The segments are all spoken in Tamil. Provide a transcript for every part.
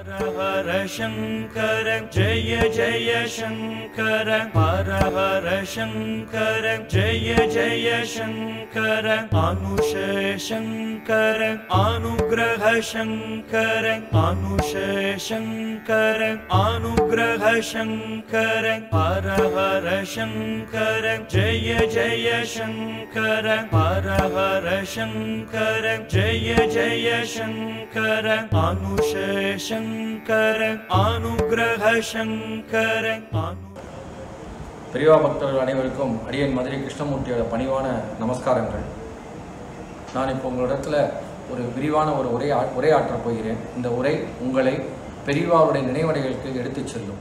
ஹர ஹர சங்கர ஜெய ஜெய சங்கர ஹர ஹர சங்கர ஜெய ஜெய சங்கர அனுஷ சங்கர அனுகிரக சங்கர அனுஷ சங்கர அனுகிரக சங்கர ஹர ஹர சங்கர ஜெய ஜெய சங்கர ஹர ஹர சங்கர ஜெய ஜெய சங்கர அனுஷ சங்கர அனுகிரக சங்கர அனு பெரியவா பக்தர்கள் அனைவருக்கும் அடியன் மதுரை கிருஷ்ணமூர்த்தியோட பணிவான நமஸ்காரங்கள் நான் இப்போ உங்களிடத்துல ஒரு விரிவான ஒரு உரை உரையாற்றப் போகிறேன் இந்த உரை உங்களை பெரியவாவுடைய நினைவடைகளுக்கு எடுத்துச் செல்லும்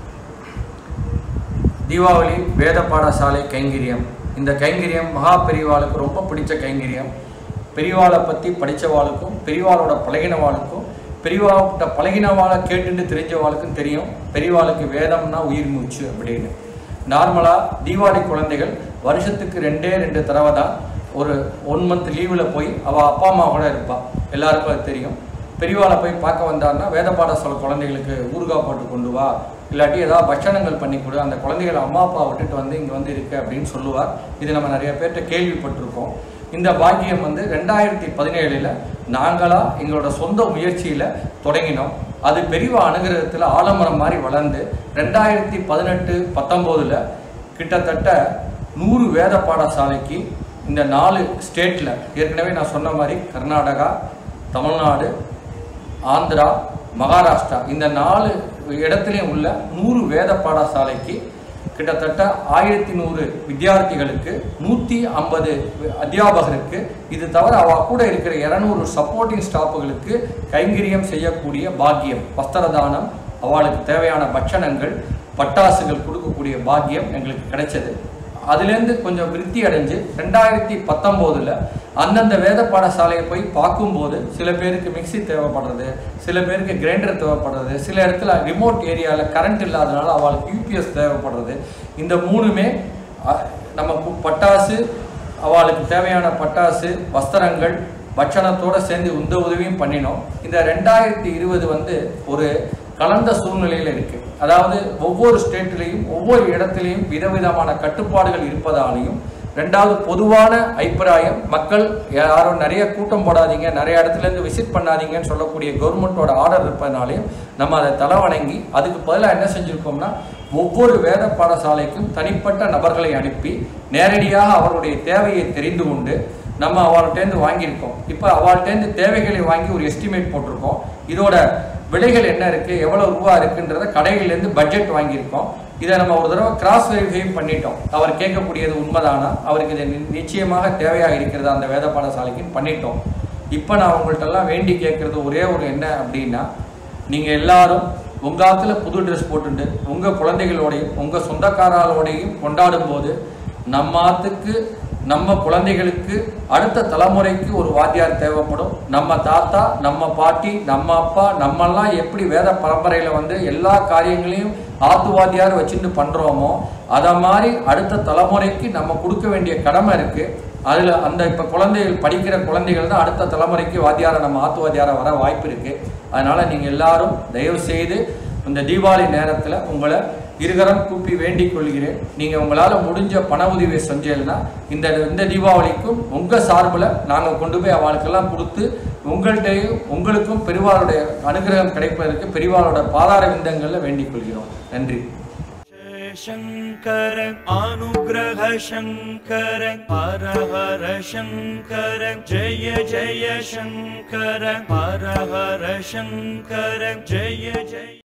தீபாவளி வேத பாடசாலை கைங்கரியம் இந்த கைங்கரியம் மகா பெரியவாளுக்கு ரொம்ப பிடிச்ச கைங்கரியம் பெரியவாளை பற்றி படித்தவாளுக்கும் பெரியவாளோட பழகினவாளுக்கும் பெரியவாட்ட பழகினவாளை கேட்டுட்டு தெரிஞ்சவாளுக்கும் தெரியும் பெரியவாளுக்கு வேதம்னா உயிர் மூச்சு அப்படின்னு நார்மலாக தீபாவளி குழந்தைகள் வருஷத்துக்கு ரெண்டே ரெண்டு தடவை தான் ஒரு ஒன் மந்த் லீவில் போய் அவள் அப்பா அம்மா கூட இருப்பாள் எல்லாருக்கும் அது தெரியும் பெரியவாளை போய் பார்க்க வந்தாருன்னா வேத பாடசாலை குழந்தைகளுக்கு ஊறுகாய் போட்டு கொண்டு வா இல்லாட்டி ஏதாவது பட்சணங்கள் பண்ணி கொடு அந்த குழந்தைகள் அம்மா அப்பா விட்டுட்டு வந்து இங்கே வந்து இருக்கு அப்படின்னு சொல்லுவார் இது நம்ம நிறைய பேர்கிட்ட கேள்விப்பட்டிருக்கோம் இந்த பாக்கியம் வந்து ரெண்டாயிரத்தி பதினேழில் நாங்களாக எங்களோட சொந்த முயற்சியில் தொடங்கினோம் அது பெரியவா அனுகிரகத்தில் ஆலமரம் மாதிரி வளர்ந்து ரெண்டாயிரத்தி பதினெட்டு பத்தொம்போதில் கிட்டத்தட்ட நூறு வேத பாடசாலைக்கு இந்த நாலு ஸ்டேட்டில் ஏற்கனவே நான் சொன்ன மாதிரி கர்நாடகா தமிழ்நாடு ஆந்திரா மகாராஷ்டிரா இந்த நாலு இடத்துலையும் உள்ள நூறு வேத பாடசாலைக்கு கிட்டத்தட்ட ஆயிரத்தி நூறு வித்தியார்த்திகளுக்கு நூற்றி ஐம்பது அத்தியாபகருக்கு இது தவிர அவ கூட இருக்கிற இரநூறு சப்போர்ட்டிங் ஸ்டாஃபுகளுக்கு கைங்கரியம் செய்யக்கூடிய பாக்கியம் வஸ்திரதானம் அவளுக்கு தேவையான பட்சணங்கள் பட்டாசுகள் கொடுக்கக்கூடிய பாக்கியம் எங்களுக்கு கிடைச்சது அதுலேருந்து கொஞ்சம் விருத்தி அடைஞ்சு ரெண்டாயிரத்தி பத்தொம்போதில் அந்தந்த வேத பாடசாலையை போய் பார்க்கும்போது சில பேருக்கு மிக்ஸி தேவைப்படுறது சில பேருக்கு கிரைண்டர் தேவைப்படுறது சில இடத்துல ரிமோட் ஏரியாவில் கரண்ட் இல்லாதனால அவளுக்கு யூபிஎஸ் தேவைப்படுறது இந்த மூணுமே அஹ், நம்ம கு- பட்டாசு அவளுக்கு தேவையான பட்டாசு வஸ்திரங்கள் பட்சணத்தோடு சேர்ந்து இந்த உதவியும் பண்ணினோம் இந்த ரெண்டாயிரத்தி இருபது வந்து ஒரு கலந்த சூழ்நிலையில் இருக்கு அதாவது ஒவ்வொரு ஸ்டேட்லேயும் ஒவ்வொரு இடத்துலையும் விதவிதமான கட்டுப்பாடுகள் இருப்பதாலையும் ரெண்டாவது பொதுவான அபிப்பிராயம் மக்கள் யாரும் நிறைய கூட்டம் போடாதீங்க நிறைய இடத்துல இருந்து விசிட் பண்ணாதீங்கன்னு சொல்லக்கூடிய கவர்மெண்ட்டோட ஆர்டர் இருப்பதனாலையும் நம்ம அதை தலை வணங்கி அதுக்கு பதிலாக என்ன செஞ்சுருக்கோம்னா ஒவ்வொரு வேத பாடசாலைக்கும் தனிப்பட்ட நபர்களை அனுப்பி நேரடியாக அவருடைய தேவையை தெரிந்து கொண்டு நம்ம அவள்கிட்டேருந்து வாங்கியிருக்கோம் இப்போ அவள்கிட்டேருந்து தேவைகளை வாங்கி ஒரு எஸ்டிமேட் போட்டிருக்கோம் இதோட விலைகள் என்ன இருக்குது எவ்வளோ ரூபா இருக்குன்றத கடைகள்லேருந்து பட்ஜெட் வாங்கியிருக்கோம் இதை நம்ம ஒரு தடவை கிராஸ் வெரிஃபையும் பண்ணிட்டோம் அவர் கேட்கக்கூடியது உண்மைதானா அவருக்கு இது நி- நிச்சயமாக தேவையாக இருக்கிறதா அந்த வேத பாடசாலைக்குன்னு பண்ணிட்டோம் இப்போ நான் உங்கள்கிட்டலாம் வேண்டி கேட்குறது ஒரே ஒரு என்ன அப்படின்னா நீங்கள் எல்லாரும் உங்க ஆத்துல புது ட்ரெஸ் போட்டுட்டு உங்கள் குழந்தைகளோடையும் உங்கள் சொந்தக்காரர்களோடையும் கொண்டாடும் போது நம்ம ஆத்துக்கு நம்ம குழந்தைகளுக்கு அடுத்த தலைமுறைக்கு ஒரு வாத்தியார் தேவைப்படும் நம்ம தாத்தா நம்ம பாட்டி நம்ம அப்பா நம்மெல்லாம் எப்படி வேத பரம்பரையில் வந்து எல்லா காரியங்களையும் ஆத்து வாத்தியார் வச்சுட்டு பண்ணுறோமோ அதை மாதிரி அடுத்த தலைமுறைக்கு நம்ம கொடுக்க வேண்டிய கடமை இருக்குது அதில் அந்த இப்போ குழந்தைகள் படிக்கிற குழந்தைகள் தான் அடுத்த தலைமுறைக்கு வாத்தியாரை நம்ம ஆத்து வாத்தியாரை வர வாய்ப்பு இருக்குது அதனால் நீங்கள் எல்லாரும் தயவு செய்து இந்த தீபாவளி நேரத்தில் உங்களை இருகரம் கூப்பி வேண்டிக் கொள்கிறேன் நீங்கள் உங்களால் முடிஞ்ச பண உதவி செஞ்சீங்கன்னா இந்த இந்த தீபாவளிக்கும் உங்கள் சார்பில் நாங்கள் கொண்டு போய் அவளுக்கெல்லாம் கொடுத்து உங்கள்கிட்டையும் உங்களுக்கும் பெரிவாளுடைய அனுகிரகம் கிடைப்பதற்கு பெரிவாளோட பாதார விந்தங்களில் வேண்டிக் கொள்கிறோம் நன்றி शङ्कर अनुग्रह शङ्कर हर हर शङ्कर जय जय शङ्कर हर हर शङ्कर जय जय